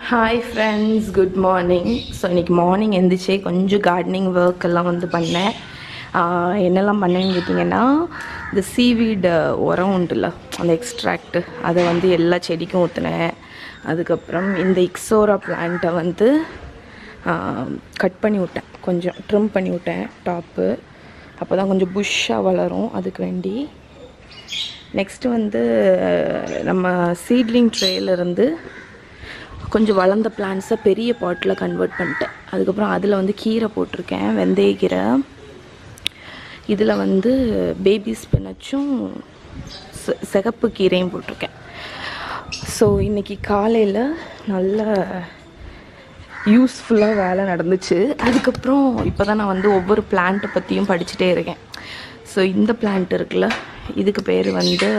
Hi friends good morning so இன்றைக்கி morning எந்திரிச்சே கொஞ்சம் கார்டனிங் ஒர்க் எல்லாம் வந்து பண்ணேன் ஆஹ் என்னெல்லாம் பண்ணேன்னு கேட்டிங்கன்னா இந்த சீவீடு உரம் உண்டுல்ல அந்த எக்ஸ்ட்ராக்ட் அதை வந்து எல்லா செடிக்கும் ஊற்றினேன் அதுக்கப்புறம் இந்த இக்ஸோரா பிளான்ட்டை வந்து கட் பண்ணி விட்டேன் கொஞ்சம் ட்ரிம் பண்ணி விட்டேன் டாப்பு அப்போ தான் கொஞ்சம் புஷ்ஷாக வளரும் அதுக்கு வேண்டி நெக்ஸ்ட்டு வந்து நம்ம சீட்லிங் ட்ரேலேருந்து கொஞ்சம் வளர்ந்த பிளான்ஸை பெரிய பாட்டில் கன்வெர்ட் பண்ணிட்டேன் அதுக்கப்புறம் அதில் வந்து கீரை போட்டிருக்கேன் வெந்தய கீரை இதில் வந்து பேபி ஸ்பினச்சும் செ- சிகப்பு கீரையும் போட்டிருக்கேன் ஸோ இன்றைக்கி காலையில் நல்ல யூஸ்ஃபுல்லாக வேலை நடந்துச்சு அதுக்கப்புறம் இப்போ தான் நான் வந்து ஒவ்வொரு பிளான்ட்டை பற்றியும் படிச்சுட்டே இருக்கேன் ஸோ இந்த பிளான்ட் இருக்குல்ல இதுக்கு பேர் வந்து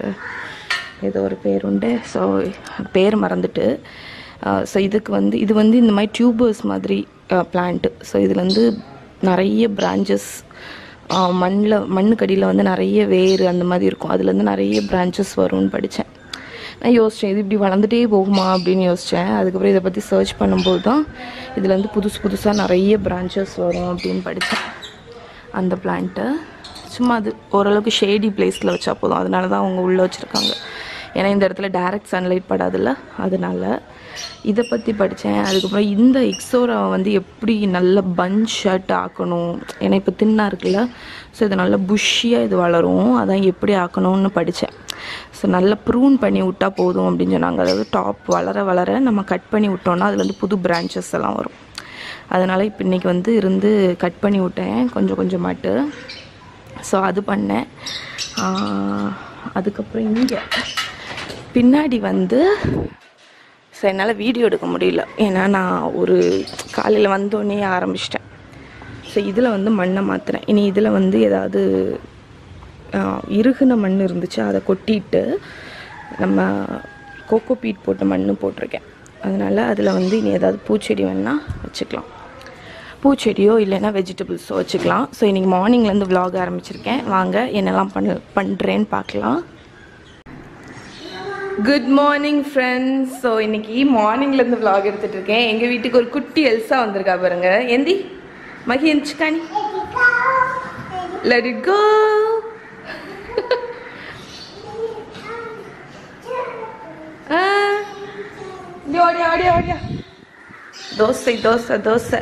ஏதோ ஒரு பேர் உண்டு ஸோ பேர் மறந்துட்டு ஸோ இதுக்கு வந்து இது வந்து இந்த மாதிரி டியூபர்ஸ் மாதிரி பிளான்ட்டு ஸோ இதில் வந்து நிறைய பிரான்ச்சஸ் மண்ணில் மண்ணுக்கடியில் வந்து நிறைய வேர் அந்த மாதிரி இருக்கும் அதுலேருந்து நிறைய பிரான்ச்சஸ் வரும்னு படித்தேன் நான் யோசித்தேன் இது இப்படி வளர்ந்துட்டே போகுமா அப்படின்னு யோசித்தேன் அதுக்கப்புறம் இதை பற்றி சர்ச் பண்ணும்போது தான் இதில் வந்து புதுசு புதுசாக நிறைய பிரான்ச்சஸ் வரும் அப்படின்னு படித்தேன் அந்த பிளான்ட்டை சும்மா அது ஓரளவுக்கு ஷேடி பிளேஸில் வச்சா போதும் அதனால தான் அவங்க உள்ளே வச்சுருக்காங்க ஏன்னா இந்த இடத்துல டைரக்ட் சன்லைட் படாதுல்ல அதனால இதை பற்றி படித்தேன் அதுக்கப்புறம் இந்த இக்ஸோராவை வந்து எப்படி நல்ல பஞ்ச் ஷர்ட் ஆக்கணும் ஏன்னா இப்போ தின்னா இருக்குல்ல ஸோ இது நல்லா புஷ்ஷியாக இது வளரும் அதான் எப்படி ஆக்கணும்னு படித்தேன் ஸோ நல்லா ப்ரூன் பண்ணி விட்டா போதும் அப்படின்னு சொன்னாங்க அதாவது டாப் வளர வளர நம்ம கட் பண்ணி விட்டோம்னா அதுல இருந்து புது பிரான்ச்சஸ் எல்லாம் வரும் அதனால் இப்போ இன்றைக்கி வந்து இருந்து கட் பண்ணி விட்டேன் கொஞ்சம் கொஞ்சமாட்டு ஸோ அது பண்ணேன் ஆஹ் அதுக்கப்புறம் இங்கே பின்னாடி வந்து ஸோ என்னால் வீடியோ எடுக்க முடியல ஏன்னா நான் ஒரு காலையில் வந்தோடனே ஆரம்பிச்சிட்டேன் ஸோ இதில் வந்து மண்ணை மாற்றுறேன் இனி இதில் வந்து ஏதாவது ஆஹ், இறுகுன மண் இருந்துச்சு அதை கொட்டிட்டு நம்ம கோகோ பீட் போட்ட மண் போட்டிருக்கேன் அதனால் அதில் வந்து இனி ஏதாவது பூச்செடி வேணால் வச்சுக்கலாம் பூச்செடியோ இல்லைன்னா வெஜிடபிள்ஸோ வச்சுக்கலாம் ஸோ இன்றைக்கி மார்னிங்லேருந்து vlog ஆரம்பிச்சிருக்கேன் வாங்க என்னெல்லாம் பண்ண பண்ணுறேன்னு பார்க்கலாம் குட் மார்னிங் ஃப்ரெண்ட்ஸ் ஸோ இன்னைக்கு மார்னிங்லேருந்து vlog எடுத்துட்டு இருக்கேன் எங்கள் வீட்டுக்கு ஒரு குட்டி எல்சா வந்திருக்கா பாருங்க எந்தி மகி எந்திச்சுக்கானி let it go ஆ இங்க ஓடியா ஓடியா ஓடியா தோசை தோசை தோசை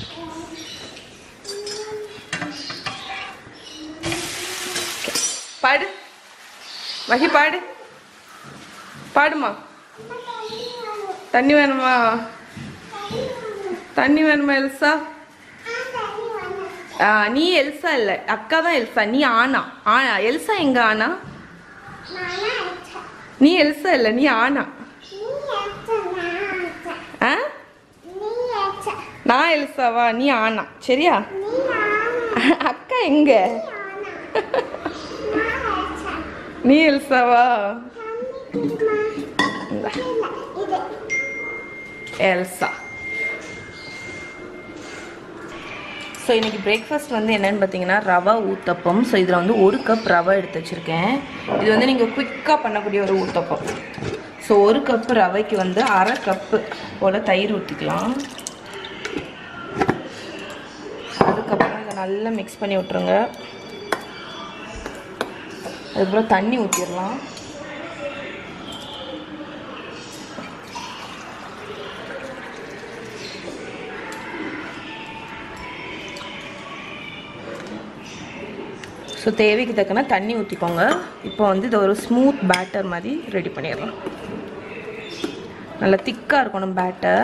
பாடு மகி பாடு பாடுமா தண்ணி வேணுமா தண்ணி வேணுமா எல்சா ஆ, நீ எல்சா இல்ல அக்கா தான் எல்சா நீ ஆனா ஆனா எல்சா எங்க ஆனா நீ எல்சா இல்ல நீ ஆனா ஆ நான் எல்சாவா நீ ஆனா சரியா அக்கா எங்க நீ எல்சாவா இந்தா. எல்சா ஸோ இன்னைக்கு பிரேக்ஃபாஸ்ட் வந்து என்னன்னு பார்த்தீங்கன்னா ரவா ஊத்தப்பம் ஸோ இதில் வந்து ஒரு கப் ரவை எடுத்து வச்சுருக்கேன் இது வந்து நீங்கள் குயிக்காக பண்ணக்கூடிய ஒரு ஊத்தப்பம் ஸோ ஒரு கப் ரவைக்கு வந்து அரை கப்பு போல் தயிர் ஊற்றிக்கலாம் அதுக்கப்புறம் இதை நல்லா மிக்ஸ் பண்ணி விட்ருங்க அதுக்கப்புறம் தண்ணி ஊற்றிடலாம் ஸோ தேவைக்கு தக்கன தண்ணி ஊற்றிக்கோங்க இப்போ வந்து இதை ஒரு ஸ்மூத் பேட்டர் மாதிரி ரெடி பண்ணிடலாம் நல்லா திக்காக இருக்கணும் பேட்டர்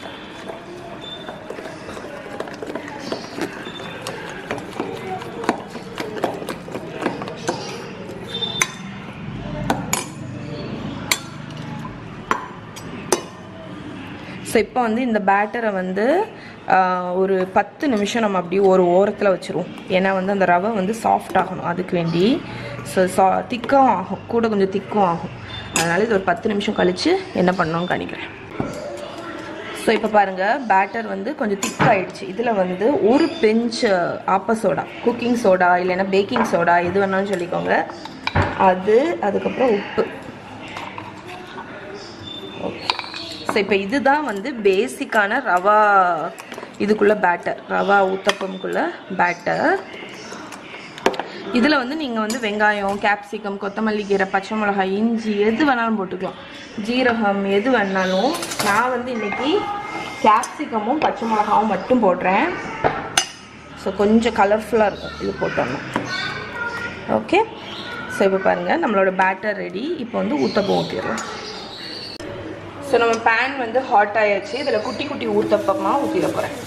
ஸோ இப்போ வந்து இந்த பேட்டரை வந்து ஆஹ், ஒரு பத்து நிமிஷம் நம்ம அப்படியே ஒரு ஓரத்தில் வச்சுருவோம் ஏன்னா வந்து அந்த ரவை வந்து சாஃப்ட் ஆகணும் அதுக்கு வேண்டி ஸோ சா திக்காகவும் ஆகும் கூட கொஞ்சம் திக்கும் ஆகும் அதனால இது ஒரு பத்து நிமிஷம் கழித்து என்ன பண்ணணும்னு காணிக்கிறேன் ஸோ இப்போ பாருங்கள் பேட்டர் வந்து கொஞ்சம் திக் ஆயிடுச்சு இதில் வந்து ஒரு பிஞ்ச் ஆப்ப சோடா குக்கிங் சோடா இல்லைன்னா பேக்கிங் சோடா எது வேணாலும் சொல்லிக்கோங்க அது அதுக்கப்புறம் உப்பு ஓகே ஸோ இப்போ இதுதான் வந்து பேசிக்கான ரவா இதுக்குள்ள பேட்டர் ரவா ஊத்தப்பம்குள்ள பேட்டர் இதில் வந்து நீங்கள் வந்து வெங்காயம் கேப்சிகம் கொத்தமல்லி கீரை பச்சை மிளகாய் இஞ்சி எது வேணாலும் போட்டுக்கலாம் ஜீரகம் எது வேணாலும் நான் வந்து இன்னைக்கு கேப்சிகமும் பச்சை மிளகாவும் மட்டும் போடுறேன் ஸோ கொஞ்சம் கலர்ஃபுல்லாக இருக்கும் இது போட்டோம்னா ஓகே ஸோ இப்போ பாருங்கள் நம்மளோட பேட்டர் ரெடி இப்போ வந்து ஊத்தப்பம் ஊற்றிடலாம் ஸோ நம்ம பேன் வந்து ஹாட் ஆயாச்சு இதில் குட்டி குட்டி ஊத்தப்பமாக ஊற்றிட போகிறேன்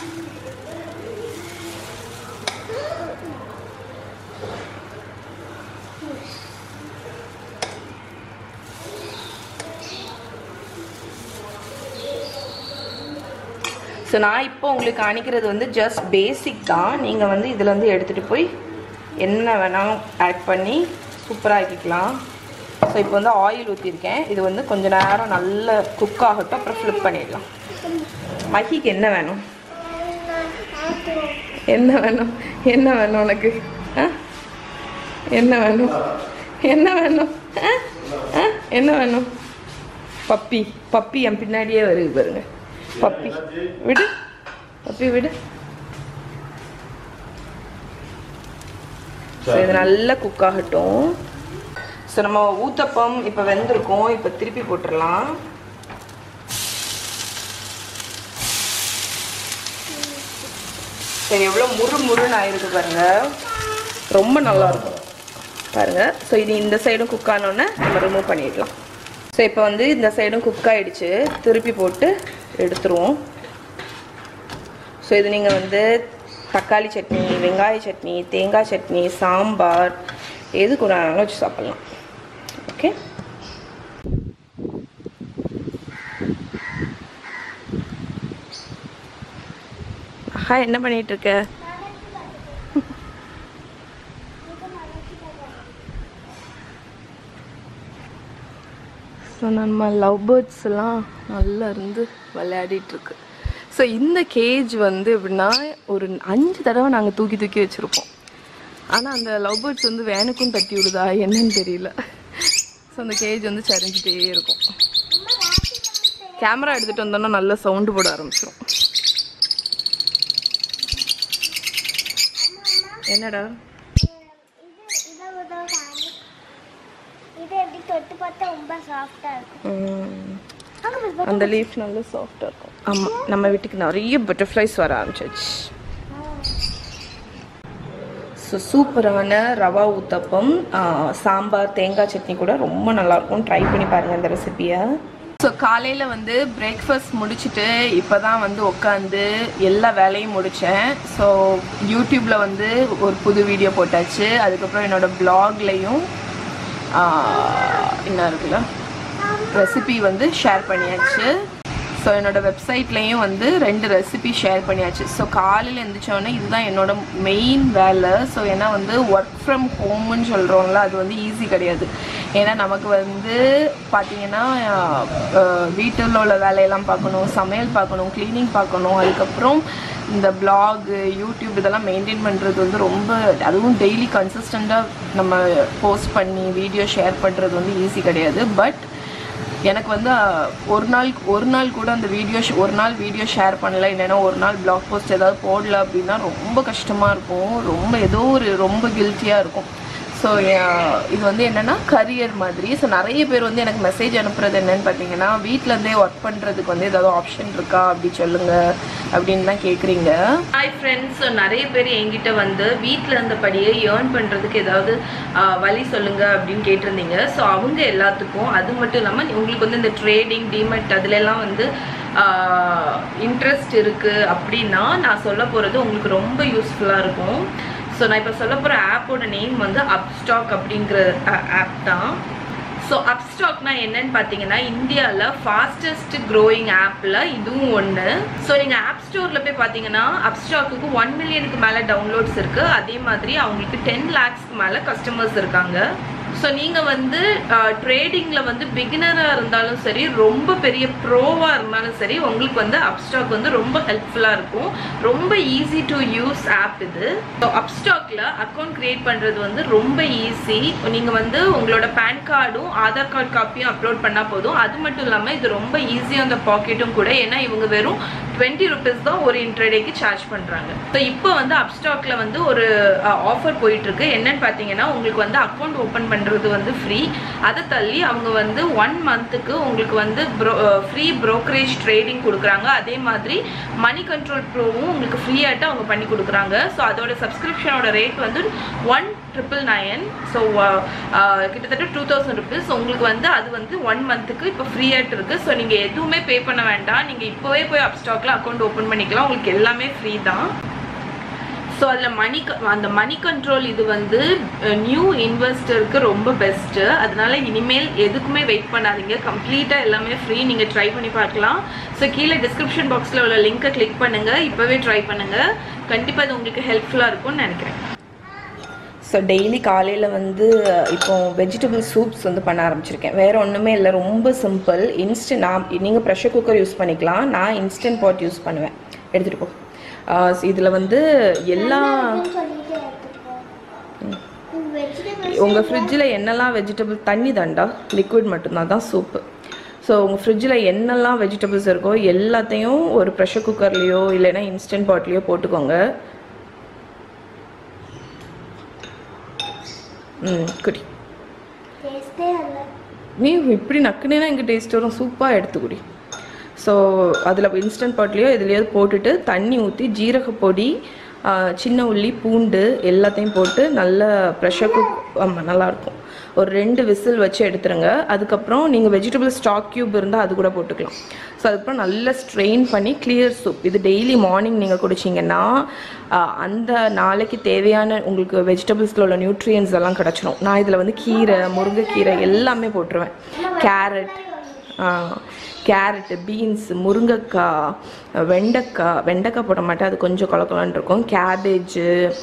ஸோ நான் இப்போ உங்களுக்கு காணிக்கிறது வந்து ஜஸ்ட் பேசிக் தான் நீங்கள் வந்து இதில் வந்து எடுத்துகிட்டு போய் என்ன வேணாலும் ஆட் பண்ணி சூப்பராக ஆக்கிக்கலாம் ஸோ இப்போ வந்து ஆயில் ஊற்றிருக்கேன் இது வந்து கொஞ்ச நேரம் நல்ல குக் ஆகட்டும் அப்புறம் ஃப்ளிப் பண்ணிடலாம் மஹிக்கு என்ன வேணும் என்ன வேணும் என்ன வேணும் உனக்கு ஆ என்ன வேணும் என்ன வேணும் ஆ? ஆ? என்ன வேணும் பப்பி பப்பி என் பின்னாடியே வருது பாருங்க பப்பி விடு பப்பி விடு ஸோ இது நல்லா குக் ஆகட்டும் ஸோ நம்ம ஊத்தப்பம் இப்போ வெந்திருக்கோம் இப்போ திருப்பி போட்டுடலாம் சரி எவ்வளோ முறு முருன்னு ஆயிருக்கு பாருங்க ரொம்ப நல்லா இருக்கும் பாருங்க ஸோ இது இந்த சைடும் குக் ஆனோடனே நம்ம ரிமூவ் பண்ணிடலாம் ஸோ இப்போ வந்து இந்த சைடும் குக் ஆயிடுச்சு திருப்பி போட்டு எடுத்துருவோம் ஸோ இது நீங்கள் வந்து தக்காளி சட்னி வெங்காய சட்னி தேங்காய் சட்னி சாம்பார் எது கூட வேணாலும் வச்சு சாப்பிட்லாம் ஓகே ஆஹா என்ன பண்ணிட்டு இருக்க ஸோ நம்ம லவ் பேர்ட்ஸ் எல்லாம் நல்லா இருந்து விளையாடிட்டு இருக்கு ஸோ இந்த கேஜ் வந்து எப்படின்னா ஒரு அஞ்சு தடவை நாங்கள் தூக்கி தூக்கி வச்சுருப்போம் ஆனால் அந்த லவ் பேர்ட்ஸ் வந்து வேனுக்கும் தட்டி விடுதா என்னன்னு தெரியல ஸோ அந்த கேஜ் வந்து சரிஞ்சிட்டே இருக்கும் கேமரா எடுத்துகிட்டு வந்தோன்னா நல்ல சவுண்டு போட ஆரம்பிச்சிடும் என்னடா இது இதை உதவ காணி இது எப்படி தொட்டு பார்த்தா ரொம்ப சாஃப்டா இருக்கும் ம், அங்க பாரு, பாரு. அந்த லீஃப் நல்ல சாஃப்டாக இருக்கும் ஆமாம் நம்ம வீட்டுக்கு நிறைய பட்டர்ஃப்ளைஸ் வர ஆரம்பிச்சிச்சு ஸோ சூப்பரான ரவா ஊத்தப்பம் ஆ, சாம்பார் தேங்காய் சட்னி கூட ரொம்ப நல்லாயிருக்கும் ட்ரை பண்ணி பாருங்கள் இந்த ரெசிபியை ஸோ காலையில் வந்து பிரேக்ஃபாஸ்ட் முடிச்சுட்டு இப்போ தான் வந்து உட்காந்து எல்லா வேலையும் முடித்தேன் ஸோ யூடியூப்பில் வந்து ஒரு புது வீடியோ போட்டாச்சு அதுக்கப்புறம் என்னோடய ப்ளாக்லேயும் என்ன இருக்குல்ல ரெசிபி வந்து ஷேர் பண்ணியாச்சு ஸோ என்னோட வெப்சைட்லேயும் வந்து ரெண்டு ரெசிபி ஷேர் பண்ணியாச்சு ஸோ காலையில் எழுந்திரிச்சோடனே இதுதான் என்னோட மெயின் வேலை ஸோ ஏன்னா வந்து ஒர்க் ஃப்ரம் ஹோம்னு சொல்கிறோம்ல அது வந்து ஈஸி கிடையாது ஏன்னா நமக்கு வந்து பார்த்தீங்கன்னா வீட்டில் உள்ள வேலையெல்லாம் பார்க்கணும் சமையல் பார்க்கணும் க்ளீனிங் பார்க்கணும் அதுக்கப்புறம் இந்த பிளாக் யூடியூப் இதெல்லாம் மெயின்டைன் பண்ணுறது வந்து ரொம்ப அதுவும் டெய்லி கன்சிஸ்டண்ட்டாக நம்ம போஸ்ட் பண்ணி வீடியோ ஷேர் பண்ணுறது வந்து ஈஸி கிடையாது பட் எனக்கு வந்து அஹ், ஒரு நாள் ஒரு நாள் கூட அந்த வீடியோ ஒரு நாள் வீடியோ ஷேர் பண்ணல இல்லைன்னா ஒரு நாள் பிளாக் போஸ்ட் ஏதாவது போடல அப்படின்னா ரொம்ப கஷ்டமாக இருக்கும் ரொம்ப ஏதோ ஒரு ரொம்ப கில்ட்டியாக இருக்கும் ஸோ இது வந்து என்னென்னா கரியர் மாதிரி ஸோ நிறைய பேர் வந்து எனக்கு மெசேஜ் அனுப்புறது என்னன்னு பார்த்தீங்கன்னா வீட்டிலேருந்தே ஒர்க் பண்ணுறதுக்கு வந்து ஏதாவது ஆப்ஷன் இருக்கா அப்படி சொல்லுங்க அப்படின்னு தான் கேட்குறீங்க ஹாய் ஃப்ரெண்ட்ஸ் நிறைய பேர் என்கிட்ட வந்து வீட்டில் இருந்தபடியே ஏர்ன் பண்ணுறதுக்கு ஏதாவது ஆஹ், வழி சொல்லுங்க அப்படின்னு கேட்டிருந்தீங்க ஸோ அவங்க எல்லாத்துக்கும் அது மட்டும் இல்லாமல் உங்களுக்கு வந்து இந்த ட்ரேடிங் டிமெட் அதுலலாம் வந்து இன்ட்ரெஸ்ட் இருக்குது அப்படின்னா நான் சொல்ல போகிறது உங்களுக்கு ரொம்ப யூஸ்ஃபுல்லாக இருக்கும் ஸோ நான் இப்போ சொல்ல போகிற ஆப்போட நேம் வந்து அப்ஸ்டாக் அப்படிங்கிற ஆப் தான் ஸோ அப்ஸ்டாக்னா என்னன்னு பார்த்தீங்கன்னா இந்தியாவில் ஃபாஸ்டஸ்ட் க்ரோயிங் ஆப்பில் இதுவும் ஒன்று ஸோ நீங்கள் ஆப் ஸ்டோரில் போய் பார்த்தீங்கன்னா அப்ஸ்டாக்குக்கு ஒன் மில்லியனுக்கு மேலே டவுன்லோட்ஸ் இருக்குது அதே மாதிரி அவங்களுக்கு டென் லேக்ஸ்க்கு மேலே கஸ்டமர்ஸ் இருக்காங்க ஸோ நீங்கள் வந்து ட்ரேடிங்கில் வந்து பிகினராக இருந்தாலும் சரி ரொம்ப பெரிய ப்ரோவாக இருந்தாலும் சரி உங்களுக்கு வந்து அப்ஸ்டாக் வந்து ரொம்ப ஹெல்ப்ஃபுல்லாக இருக்கும் ரொம்ப ஈஸி டு யூஸ் ஆப் இது ஸோ அப்ஸ்டாக்ல அக்கௌண்ட் கிரியேட் பண்ணுறது வந்து ரொம்ப ஈஸி நீங்கள் வந்து உங்களோட பேன் கார்டும் ஆதார் கார்டு காப்பியும் அப்லோட் பண்ணால் போதும் அது மட்டும் இல்லாமல் இது ரொம்ப ஈஸியாக அந்த பாக்கெட்டும் கூட ஏன்னா இவங்க வெறும் டுவெண்ட்டி ருபீஸ் தான் ஒரு இன்ட்ரடேக்கு சார்ஜ் பண்ணுறாங்க ஸோ இப்போ வந்து அப்ஸ்டாக்ல வந்து ஒரு ஆஃபர் போயிட்டு இருக்கு என்னன்னு பார்த்தீங்கன்னா உங்களுக்கு வந்து அக்கௌண்ட் ஓப்பன் பண்ணுறது வந்து ஃப்ரீ அதை தள்ளி அவங்க வந்து ஒன் மந்த்துக்கு உங்களுக்கு வந்து ப்ரோ ஃப்ரீ brokerage ட்ரேடிங் கொடுக்குறாங்க அதே மாதிரி மணி கண்ட்ரோல் ப்ரோவும் உங்களுக்கு ஃப்ரீயாட்டு அவங்க பண்ணி கொடுக்குறாங்க ஸோ அதோட சப்ஸ்கிரிப்ஷனோட ரேட் வந்து ஒன் ட்ரிபிள் நைன் ஸோ கிட்டத்தட்ட டூ தௌசண்ட் ருபீஸ் உங்களுக்கு வந்து அது வந்து ஒன் மந்த்துக்கு இப்போ ஃப்ரீயாட்டு இருக்குது ஸோ நீங்கள் எதுவுமே பே பண்ண வேண்டாம் நீங்கள் இப்போவே போய் அப்ஸ்டாக்ல அக்கௌண்ட் ஓப்பன் பண்ணிக்கலாம் உங்களுக்கு எல்லாமே ஃப்ரீ தான் ஸோ அதில் மணி அந்த மணி கண்ட்ரோல் இது வந்து நியூ இன்வெஸ்டருக்கு ரொம்ப பெஸ்ட்டு அதனால இனிமேல் எதுக்குமே வெயிட் பண்ணாதீங்க கம்ப்ளீட்டாக எல்லாமே ஃப்ரீ நீங்கள் ட்ரை பண்ணி பார்க்கலாம் ஸோ கீழே டிஸ்கிரிப்ஷன் பாக்ஸில் உள்ள லிங்க்கை கிளிக் பண்ணுங்கள் இப்போவே ட்ரை பண்ணுங்கள் கண்டிப்பாக அது உங்களுக்கு ஹெல்ப்ஃபுல்லாக இருக்கும்னு நினைக்கிறேன் ஸோ டெய்லி காலையில் வந்து இப்போ வெஜிடபிள் சூப்ஸ் வந்து பண்ண ஆரம்பிச்சிருக்கேன் வேறு ஒன்றுமே இல்லை ரொம்ப சிம்பிள் இன்ஸ்டன்ட் நான் நீங்கள் ப்ரெஷர் குக்கர் யூஸ் பண்ணிக்கலாம் நான் இன்ஸ்டன்ட் பாட் யூஸ் பண்ணுவேன் எடுத்துகிட்டு போ இதில் வந்து எல்லா அப்படின்னு சொல்லிட்டு எடுத்துக்கோ வெஜிடபிள்ஸ் உங்கள் ஃப்ரிட்ஜில் என்னெல்லாம் வெஜிடபிள் தண்ணி தாண்டா லிக்விட் மட்டும்தான் தான் சூப்பு ஸோ உங்கள் ஃப்ரிட்ஜில் என்னெல்லாம் வெஜிடபிள்ஸ் இருக்கோ எல்லாத்தையும் ஒரு ப்ரெஷர் குக்கர்லேயோ இல்லைன்னா இன்ஸ்டன்ட் பாட்லேயோ போட்டுக்கோங்க ம் குடி டேஸ்டே இல்லை நீ இப்படி நக்குனேனா எங்கள் டேஸ்ட் வரும் சூப்பாக எடுத்து குடி ஸோ அதில் இன்ஸ்டன்ட் பாட்லேயோ எதுலையாவது போட்டுட்டு தண்ணி ஊற்றி ஜீரக பொடி ஆ, சின்ன உள்ளி பூண்டு எல்லாத்தையும் போட்டு நல்ல ப்ரெஷர் குக் ஆமாம் நல்லாயிருக்கும் ஒரு ரெண்டு விசில் வச்சு எடுத்துருங்க அதுக்கப்புறம் நீங்கள் வெஜிடபிள் ஸ்டாக் க்யூப் இருந்தால் அது கூட போட்டுக்கலாம் ஸோ அதுக்கப்புறம் நல்லா ஸ்ட்ரெயின் பண்ணி கிளியர் சூப் இது டெய்லி மார்னிங் நீங்கள் குடிச்சிங்கன்னா ஆ, அந்த நாளைக்கு தேவையான உங்களுக்கு வெஜிடபிள்ஸில் உள்ள நியூட்ரியன்ஸ் எல்லாம் கிடச்சிரும் நான் இதில் வந்து கீரை முருங்கைக்கீரை எல்லாமே போட்டுருவேன் கேரட் கேரட்டு பீன்ஸ் முருங்கைக்காய் வெண்டைக்காய் வெண்டைக்காய் போட மாட்டேன் அது கொஞ்சம் கொலக்கொலன்னு இருக்கும் கேபேஜு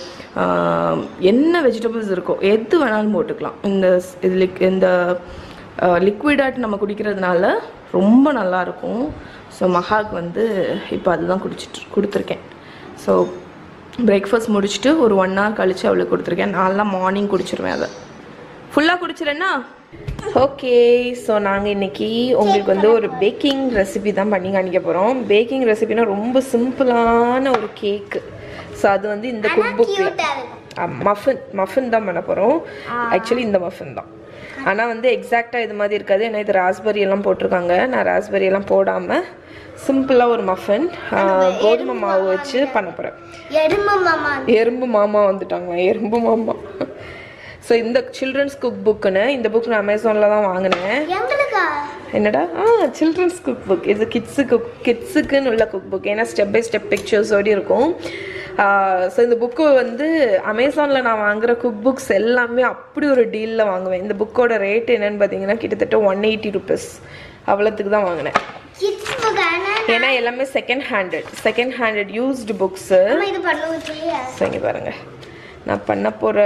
என்ன வெஜிடபிள்ஸ் இருக்கோ எது வேணாலும் போட்டுக்கலாம் இந்த ஸ்- இது லிக் இந்த லிக்விடாட் நம்ம குடிக்கிறதுனால ரொம்ப நல்லாயிருக்கும் ஸோ மகாக்கு வந்து இப்போ அதுதான் குடிச்சிட்டு கொடுத்துருக்கேன் ஸோ பிரேக்ஃபாஸ்ட் முடிச்சுட்டு ஒரு ஒன் ஹவர் கழிச்சு அவளுக்கு கொடுத்துருக்கேன் நான்லாம் மார்னிங் குடிச்சிருவேன் அதை ஃபுல்லாக குடிச்சிடேன்னா ஓகே ஸோ நாங்கள் இன்னைக்கு உங்களுக்கு வந்து ஒரு பேக்கிங் ரெசிபி தான் பண்ணி காணிக்க போகிறோம் பேக்கிங் ரெசிபினா ரொம்ப சிம்பிளான ஒரு கேக்கு ஸோ அது வந்து இந்த குக் புக்கில் கியூட்டா இருக்கும் மஃபின் மஃபின் தான் பண்ண போகிறோம் ஆக்சுவலி இந்த மஃபின் தான் ஆனால் வந்து எக்ஸாக்டாக இது மாதிரி இருக்காது ஏன்னா இது ராஸ்பெரி எல்லாம் போட்டிருக்காங்க நான் ராஸ்பெரி எல்லாம் போடாமல் சிம்பிளாக ஒரு மஃபின் கோதுமை மாவு வச்சு பண்ண போகிறேன் எறும்பு மாமா எறும்பு மாமா வந்துட்டாங்க எறும்பு மாமா ஸோ இந்த சில்ட்ரன்ஸ் குக் புக்குன்னு இந்த புக் நான் அமேசானில் தான் வாங்கினேன் எங்களுக்கா என்னடா ஆ சில்ட்ரன்ஸ் குக் புக் இது கிட்ஸுக்கு கிட்ஸுக்குன்னு உள்ள குக் புக் ஏன்னா ஸ்டெப் பை ஸ்டெப் பிக்சர்ஸோடு இருக்கும் ஸோ இந்த புக்கு வந்து அமேசானில் நான் வாங்குற குக் புக்ஸ் எல்லாமே அப்படி ஒரு டீலில் வாங்குவேன் இந்த புக்கோட ரேட் என்னன்னு பார்த்தீங்கன்னா கிட்டத்தட்ட ஒன் எயிட்டி ருபீஸ் அவ்வளோத்துக்கு தான் வாங்கினேன் கிட்ஸ் புக் ஆனா ஏன்னா எல்லாமே second handed second handed used books நம்ம இது பண்ணுவோம் இல்லையா ஸோ இங்கே பாருங்க நான் பண்ண போகிற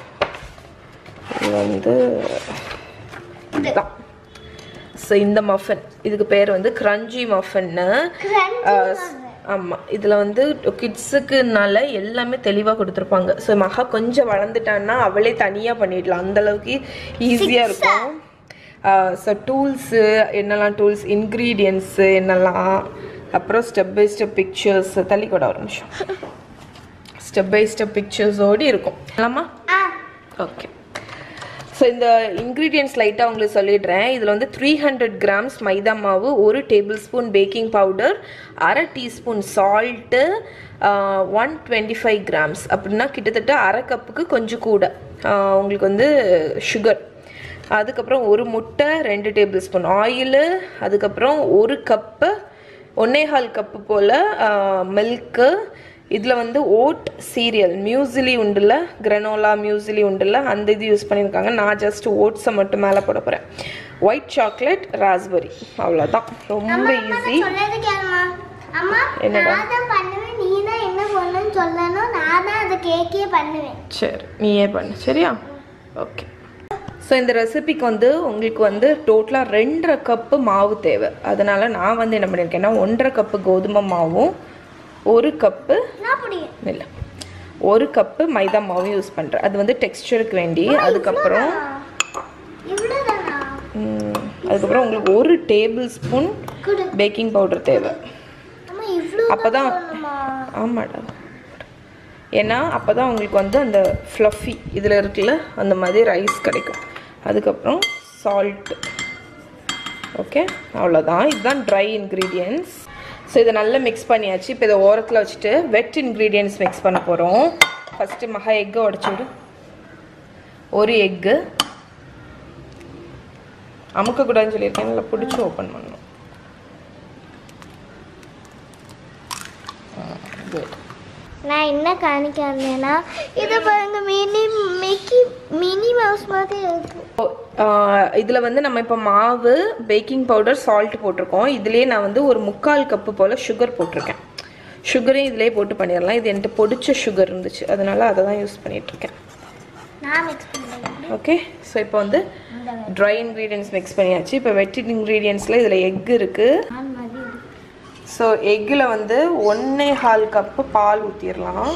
இது வந்து இதுதான் ஸோ இந்த மஃபன் இதுக்கு பேர் வந்து கிரஞ்சி மஃபன்னு ஆமாம் இதில் வந்து கிட்ஸுக்குனால எல்லாமே தெளிவாக கொடுத்துருப்பாங்க ஸோ மகா கொஞ்சம் வளர்ந்துட்டான்னா அவளே தனியாக பண்ணிடலாம் அந்த அளவுக்கு ஈஸியாக இருக்கும் ஸோ டூல்ஸு என்னெல்லாம் டூல்ஸ் இன்க்ரீடியன்ஸு என்னெல்லாம் அப்புறம் ஸ்டெப் பை ஸ்டெப் பிக்சர்ஸ் தள்ளி கூட ஒரு நிமிஷம் ஸ்டெப் பை ஸ்டெப் பிக்சர்ஸோடு இருக்கும் ஆமா ஆ ஓகே ஸோ இந்த இன்க்ரீடியன்ஸ் லைட்டாக உங்களுக்கு சொல்லிடுறேன் இதில் வந்து த்ரீ ஹண்ட்ரட் கிராம்ஸ் மைதா மாவு ஒரு டேபிள் ஸ்பூன் பேக்கிங் பவுடர் அரை teaspoon salt one twenty five grams அப்படின்னா கிட்டத்தட்ட அரை கப்புக்கு கொஞ்சம் கூட ஆஹ் உங்களுக்கு வந்து சுகர் அதுக்கப்புறம் ஒரு முட்டை ரெண்டு டேபிள் ஸ்பூன் ஆயிலு அதுக்கப்புறம் ஒரு கப்பு ஒன்னேகால் கப்பு போல் மில்க்கு இதில் வந்து ஓட் சீரியல் மியூசிலி உண்டுல கிரனோலா மியூசிலி உண்டுல அந்த இது யூஸ் பண்ணியிருக்காங்க நான் ஜஸ்ட் ஓட்ஸை மட்டும் மேலே போட போகிறேன் ஒயிட் சாக்லேட் ராஸ்பெரி அவ்வளோதான் ரொம்ப ஈஸி சொல்றது கேளுமா அம்மா என்னடா? நான் தான் பண்ணுவேன் நீ தான் என்ன பண்ணணும்னு சொல்லணும் நான் தான் அந்த கேக்கே பண்ணுவேன் சரி நீயே பண்ணு சரியா ஓகே ஸோ இந்த ரெசிபிக்கு வந்து உங்களுக்கு வந்து டோட்டலாக ரெண்டரை கப்பு மாவு தேவை அதனால் நான் வந்து என்ன பண்ணியிருக்கேன்னா ஒன்றரை கப்பு கோதுமை மாவும் ஒரு கப்பு நான் பிடிக்கும் இல்லை ஒரு கப்பு மைதா மாவும் யூஸ் பண்ணுறேன் அது வந்து டெக்ஸ்டருக்கு வேண்டி அதுக்கப்புறம் இவ்வளோதானா ம், அதுக்கப்புறம் உங்களுக்கு ஒரு டேபிள் ஸ்பூன் குடு பேக்கிங் பவுடர் தேவை அம்மா இவ்வளோ அப்பதான் போடணுமா? ஆமாடா ஏன்னா அப்போ தான் உங்களுக்கு வந்து அந்த ஃப்ளஃபி இதில் இருக்குல்ல அந்த மாதிரி ரைஸ் கிடைக்கும் அதுக்கப்புறம் சால்ட் ஓகே அவ்வளோதான் இதுதான் ட்ரை இன்க்ரீடியன்ஸ் ஸோ இதை நல்லா மிக்ஸ் பண்ணியாச்சு இப்போ இதை ஓரத்தில் வச்சுட்டு வெட் இன்க்ரீடியன்ஸ் மிக்ஸ் பண்ண போகிறோம் ஃபஸ்ட்டு மகா எக்கை உடச்சி விடு ஒரு எக்கு அமுக்கக்கூடாதுன்னு சொல்லியிருக்கேன் நல்லா பிடிச்சி ஓப்பன் பண்ணணும் குட் நான் என்ன காணிக்க வந்தேன்னா இதை பாருங்க மினி மிக்கி மினி மவுஸ் மாதிரி இருக்கு இதில் வந்து நம்ம இப்போ மாவு பேக்கிங் பவுடர் சால்ட் போட்டிருக்கோம் இதுலேயே நான் வந்து ஒரு முக்கால் கப்பு போல் சுகர் போட்டிருக்கேன் சுகரையும் இதிலே போட்டு பண்ணிடலாம் இது என்கிட்ட பொடிச்ச சுகர் இருந்துச்சு அதனால அதை தான் யூஸ் பண்ணிகிட்ருக்கேன் நான் மிக்ஸ் பண்ணுறேன் ஓகே ஸோ இப்போ வந்து ட்ரை இன்க்ரீடியன்ஸ் மிக்ஸ் பண்ணியாச்சு இப்போ வெட்டிட் இன்க்ரீடியன்ஸில் இதில் எக் இருக்குது நான் மாதிரி இருக்கு. ஸோ எக்கில் வந்து ஒன்றே கால் கப்பு பால் ஊற்றிடலாம்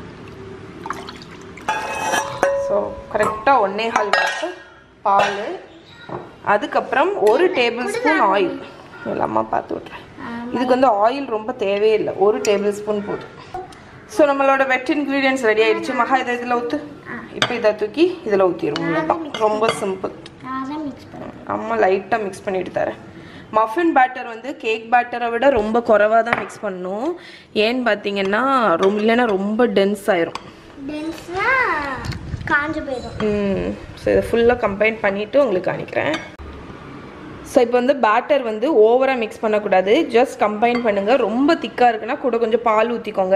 ஸோ கரெக்டாக ஒன்றே கால் கப்பு பால் அதுக்கப்புறம் ஒரு டேபிள் ஸ்பூன் ஆயில் அம்மா பார்த்து விட்றேன் இதுக்கு வந்து ஆயில் ரொம்ப தேவையில்லை ஒரு டேபிள் ஸ்பூன் போதும் ஸோ நம்மளோட வெட் இன்க்ரீடியன்ஸ் ரெடி ஆயிடுச்சு மகா இதை இதில் ஊற்று இப்போ இதை தூக்கி இதில் ஊற்றிடுவோம் ரொம்ப சிம்பிள் நான் தான் மிக்ஸ் பண்ணுறேன் அம்மா லைட்டாக மிக்ஸ் பண்ணிட்டு தரேன் மஃபின் பேட்டர் வந்து கேக் பேட்டரை விட ரொம்ப குறைவாக தான் மிக்ஸ் பண்ணணும் ஏன்னு பார்த்தீங்கன்னா ரொம்ப இல்லைன்னா ரொம்ப டென்ஸ் ஆயிரும் டென்ஸ்னா காஞ்சு போயிடும் ம் ஸோ இதை ஃபுல்லாக கம்பைன் பண்ணிவிட்டு உங்களுக்கு காணிக்கிறேன் ஸோ இப்போ வந்து பேட்டர் வந்து ஓவராக மிக்ஸ் பண்ணக்கூடாது ஜஸ்ட் கம்பைன் பண்ணுங்கள் ரொம்ப திக்காக இருக்குன்னா கூட கொஞ்சம் பால் ஊற்றிக்கோங்க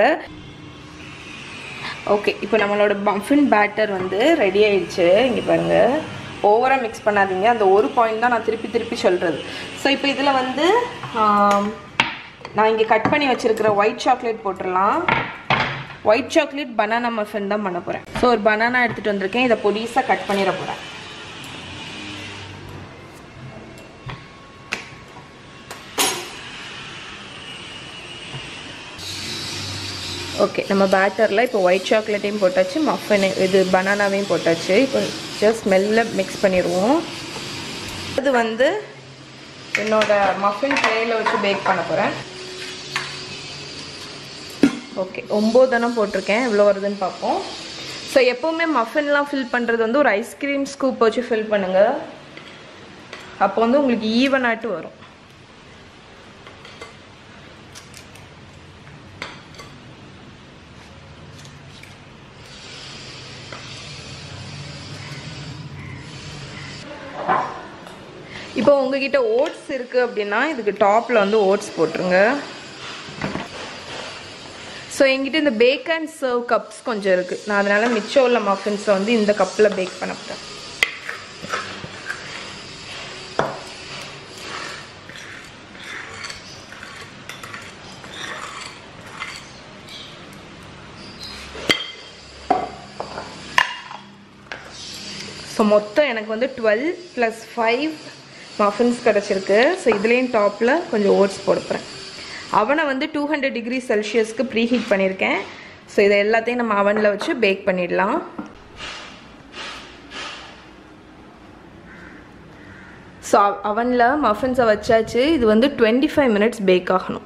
ஓகே இப்போ நம்மளோட மஃபின் பேட்டர் வந்து ரெடி ஆயிடுச்சு இங்கே பாருங்கள் ஓவராக மிக்ஸ் பண்ணாதீங்க அந்த ஒரு பாயிண்ட் தான் நான் திருப்பி திருப்பி சொல்கிறது ஸோ இப்போ இதில் வந்து ஆம், நான் இங்கே கட் பண்ணி வச்சுருக்கிற ஒயிட் சாக்லேட் போட்டுடலாம் ஒயிட் சாக்லேட் பனானா மஃபின் தான் பண்ண போகிறேன் ஸோ ஒரு பனானா எடுத்துகிட்டு வந்திருக்கேன் இதை பொடிசாக கட் பண்ணிட போகிறேன் ஓகே நம்ம பேட்டரில் இப்போ ஒயிட் சாக்லேட்டையும் போட்டாச்சு மஃபனு இது பனானாவையும் போட்டாச்சு இப்போ ஜஸ்ட் மெல்ல மிக்ஸ் பண்ணிடுவோம் அது வந்து என்னோட மஃபின் ட்ரேயில் வச்சு பேக் பண்ண போகிறேன் ஓகே ஒம்பது தானம் போட்டிருக்கேன் எவ்வளோ வருதுன்னு பார்ப்போம் ஸோ எப்போவுமே மஃபின்லாம் ஃபில் பண்ணுறது வந்து ஒரு ஐஸ்கிரீம் ஸ்கூப் வச்சு ஃபில் பண்ணுங்கள் அப்போ வந்து உங்களுக்கு ஈவனாட்டு வரும் இப்போ உங்ககிட்ட ஓட்ஸ் இருக்குது அப்படின்னா இதுக்கு டாப்பில் வந்து ஓட்ஸ் போட்டுருங்க ஸோ என்கிட்ட இந்த பேக் அண்ட் சர்வ் கப்ஸ் கொஞ்சம் இருக்குது நான் அதனால் மிச்சம் உள்ள மஃபின்ஸை வந்து இந்த கப்பில் பேக் பண்ண போகிறேன் ஸோ மொத்தம் எனக்கு வந்து டுவெல் ப்ளஸ் ஃபைவ் மஃபின்ஸ் கிடச்சிருக்கு ஸோ இதுலேயும் டாப்பில் கொஞ்சம் ஓட்ஸ் போட போகிறேன் அவனை வந்து டூ ஹண்ட்ரட் டிகிரி செல்சியஸ்க்கு ப்ரீ ஹீட் பண்ணியிருக்கேன் ஸோ இதை எல்லாத்தையும் நம்ம அவனில் வச்சு பேக் பண்ணிடலாம் ஸோ அவனில் மஃபின்ஸை வச்சாச்சு இது வந்து டுவெண்ட்டி ஃபைவ் மினிட்ஸ் பேக் ஆகணும்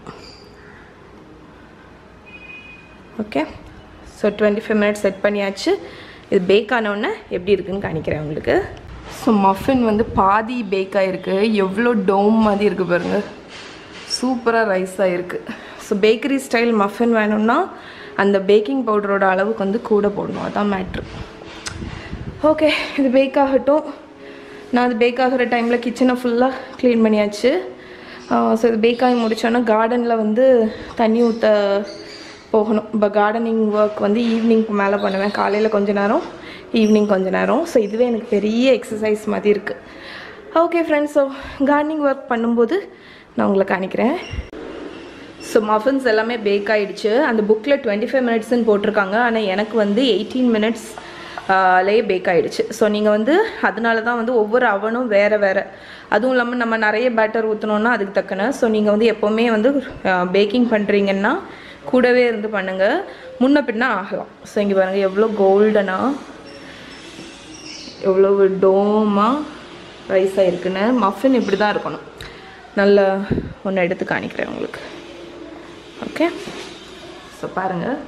okay so twenty five minutes set பண்ணியாச்சு இது பேக் ஆனவுடனே எப்படி இருக்குன்னு காணிக்கிறேன் உங்களுக்கு ஸோ மஃபின் வந்து பாதி பேக் ஆகிருக்கு எவ்வளோ டோம் மாதிரி இருக்குது பாருங்கள் சூப்பராக ரைஸ் ஆகிருக்கு ஸோ பேக்கரி ஸ்டைல் மஃபின் வேணும்னா அந்த பேக்கிங் பவுடரோட அளவுக்கு வந்து கூட போடணும் அதான் மேட்ரு ஓகே இது பேக் ஆகட்டும் நான் அது பேக் ஆகிற டைமில் கிச்சனை ஃபுல்லாக க்ளீன் பண்ணியாச்சு ஸோ இது பேக் ஆகி முடித்தோன்னா கார்டனில் வந்து தண்ணி ஊற்ற போகணும் இப்போ கார்டனிங் ஒர்க் வந்து ஈவினிங்க்கு மேலே பண்ணுவேன் காலையில் கொஞ்ச நேரம் ஈவினிங் கொஞ்ச நேரம் ஸோ இதுவே எனக்கு பெரிய எக்ஸசைஸ் மாதிரி இருக்குது okay friends so gardening work பண்ணும்போது நான் உங்களை காணிக்கிறேன் ஸோ மஃபின்ஸ் எல்லாமே பேக் ஆயிடுச்சு அந்த புக்கில் டுவெண்ட்டி ஃபைவ் மினிட்ஸ்னு போட்டிருக்காங்க ஆனால் எனக்கு வந்து எயிட்டீன் மினிட்ஸ் லே பேக் ஆயிடுச்சு ஸோ நீங்கள் வந்து அதனால தான் வந்து ஒவ்வொரு அவனும் வேறு வேறு அதுவும் இல்லாமல் நம்ம நிறைய பேட்டர் ஊற்றணுன்னா அதுக்கு தக்கன ஸோ நீங்கள் வந்து எப்போவுமே வந்து பேக்கிங் பண்ணுறீங்கன்னா கூடவே இருந்து பண்ணுங்கள் முன்ன பின்ன ஆகலாம் ஸோ இங்கே பாருங்கள் எவ்வளோ கோல்டனாக எவ்வளோ டோமாக ரைஸ் ஆகிருக்குன்னு மஃபின் இப்படி தான் இருக்கணும் நல்ல ஒன்று எடுத்து காணிக்கிறேன் உங்களுக்கு ஓகே ஸோ பாருங்கள்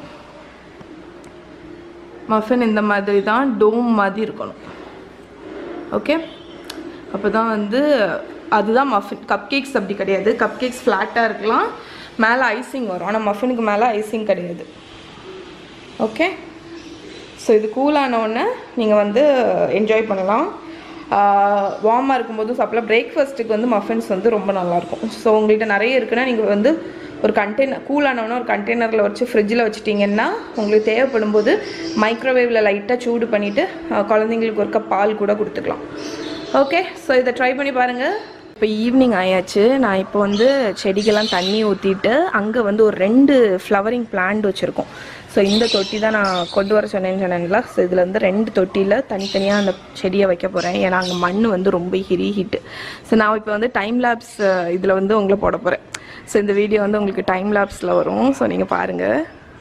மஃபின் இந்த மாதிரி தான் டோம் மாதிரி இருக்கணும் ஓகே அப்போ தான் வந்து அதுதான் மஃபின் கப் கேக்ஸ் அப்படி கிடையாது கப் கேக்ஸ் ஃப்ளாட்டாக இருக்கலாம் மேலே ஐசிங் வரும் ஆனால் மஃபினுக்கு மேலே ஐசிங் கிடையாது ஓகே ஸோ இது கூலான உடனே நீங்கள் வந்து என்ஜாய் பண்ணலாம் வார்மாக இருக்கும்போதும் சாப்பிடலாம் பிரேக்ஃபாஸ்ட்டுக்கு வந்து மஃபின்ஸ் வந்து ரொம்ப நல்லாயிருக்கும் ஸோ உங்கள்கிட்ட நிறைய இருக்குன்னா நீங்கள் வந்து ஒரு கண்டெய்னர் கூலானவொன்னே ஒரு கண்டெய்னரில் வச்சு ஃப்ரிட்ஜில் வச்சுட்டிங்கன்னா உங்களுக்கு தேவைப்படும் போது மைக்ரோவேவில் லைட்டாக சூடு பண்ணிவிட்டு குழந்தைங்களுக்கு ஒரு கப் பால் கூட கொடுத்துக்கலாம் ஓகே ஸோ இதை ட்ரை பண்ணி பாருங்கள் இப்போ ஈவினிங் ஆயாச்சு நான் இப்போ வந்து செடிக்கெல்லாம் தண்ணி ஊற்றிட்டு அங்கே வந்து ஒரு ரெண்டு ஃப்ளவரிங் பிளான்ட் வச்சுருக்கோம் ஸோ இந்த தொட்டி தான் நான் கொண்டு வர சொன்னேன்னு சொன்னேன்ல ஸோ இதில் வந்து ரெண்டு தொட்டியில் தனித்தனியாக அந்த செடியை வைக்க போகிறேன் ஏன்னா அங்கே மண் வந்து ரொம்ப ஹிரி ஹீட்டு ஸோ நான் இப்போ வந்து டைம் லேப்ஸ் இதில் வந்து உங்களை போட போகிறேன் ஸோ இந்த வீடியோ வந்து உங்களுக்கு டைம் லேப்ஸில் வரும் ஸோ நீங்கள் பாருங்கள்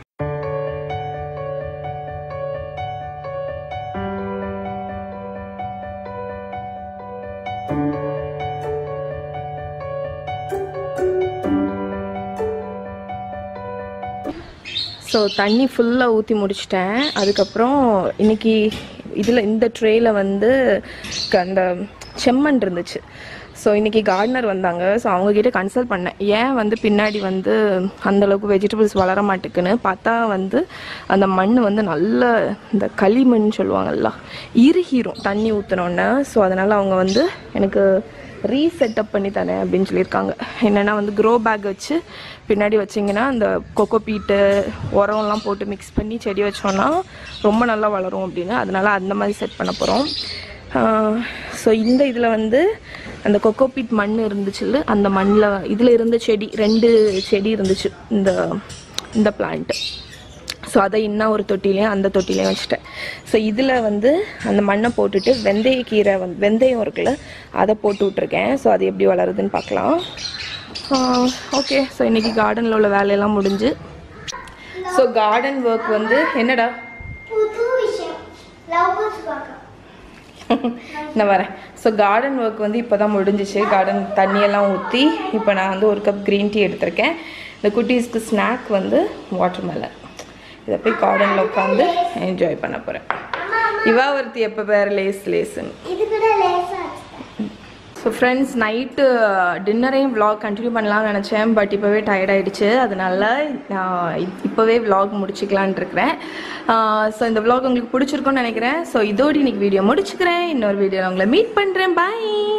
ஸோ தண்ணி ஃபுல்லாக ஊற்றி முடிச்சிட்டேன் அதுக்கப்புறம் இன்னைக்கு இதில் இந்த ட்ரேயில் வந்து க- அந்த செம்மண் இருந்துச்சு ஸோ இன்னைக்கு கார்டனர் வந்தாங்க ஸோ அவங்கக்கிட்ட கன்சல்ட் பண்ணேன் ஏன் வந்து பின்னாடி வந்து அந்த அளவுக்கு வெஜிடபிள்ஸ் வளர மாட்டேக்குன்னு பார்த்தா வந்து அந்த மண் வந்து நல்ல இந்த களிமண் சொல்லுவாங்கல்ல இறுகிரும் தண்ணி ஊற்றினோன்னே ஸோ அதனால் அவங்க வந்து எனக்கு ரீசெட்டப் பண்ணி தரேன் அப்படின்னு சொல்லியிருக்காங்க என்னென்னா வந்து க்ரோ பேக் வச்சு பின்னாடி வச்சிங்கன்னா அந்த கொக்கோ பீட்டு உரம்லாம் போட்டு மிக்ஸ் பண்ணி செடி வச்சோன்னா ரொம்ப நல்லா வளரும் அப்படின்னு அதனால அந்த மாதிரி செட் பண்ண போகிறோம் ஸோ இந்த இதில் வந்து அந்த கொக்கோ பீட் மண் இருந்துச்சுல்ல அந்த மண்ணில் இதில் இருந்த செடி ரெண்டு செடி இருந்துச்சு இந்த இந்த பிளான்ட்டு ஸோ அதை இன்னும் ஒரு தொட்டிலையும் அந்த தொட்டிலையும் வச்சுட்டேன் ஸோ இதில் வந்து அந்த மண்ணை போட்டுட்டு வெந்தயக்கீரை வந்து வெந்தயம் இருக்குல்ல அதை போட்டு விட்ருக்கேன் ஸோ அது எப்படி வளருதுன்னு பார்க்கலாம் ஓகே ஸோ இன்றைக்கி கார்டனில் உள்ள வேலையெல்லாம் முடிஞ்சு ஸோ கார்டன் ஒர்க் வந்து என்னடா புது விஷயம் லவ் பேர்ட்ஸ் பார்க்கலாம் நான் வரேன் ஸோ கார்டன் ஒர்க் வந்து இப்போ தான் முடிஞ்சிச்சு கார்டன் தண்ணியெல்லாம் ஊற்றி இப்போ நான் வந்து ஒரு கப் க்ரீன் டீ எடுத்திருக்கேன் இந்த குட்டீஸ்க்கு ஸ்நாக் வந்து வாட்டர் மெலன் இதை போய் கார்டனில் உட்காந்து என்ஜாய் பண்ண போகிறேன் இவா ஒருத்தி எப்போ வேறு லேஸ் லேஸுன்னு இது கூட லேசா ஸோ ஃப்ரெண்ட்ஸ் நைட்டு டின்னரையும் vlog கண்டினியூ பண்ணலாம்னு நினச்சேன் பட் இப்போவே டயர்ட் ஆயிடுச்சு அதனால நான் இப்- இப்போவே vlog முடிச்சுக்கலான் இருக்கிறேன் ஸோ இந்த vlog உங்களுக்கு பிடிச்சிருக்கும்னு நினைக்கிறேன் ஸோ இதோடு இன்னைக்கு வீடியோ முடிச்சுக்கிறேன் இன்னொரு வீடியோவில் உங்களை மீட் பண்ணுறேன் பாய்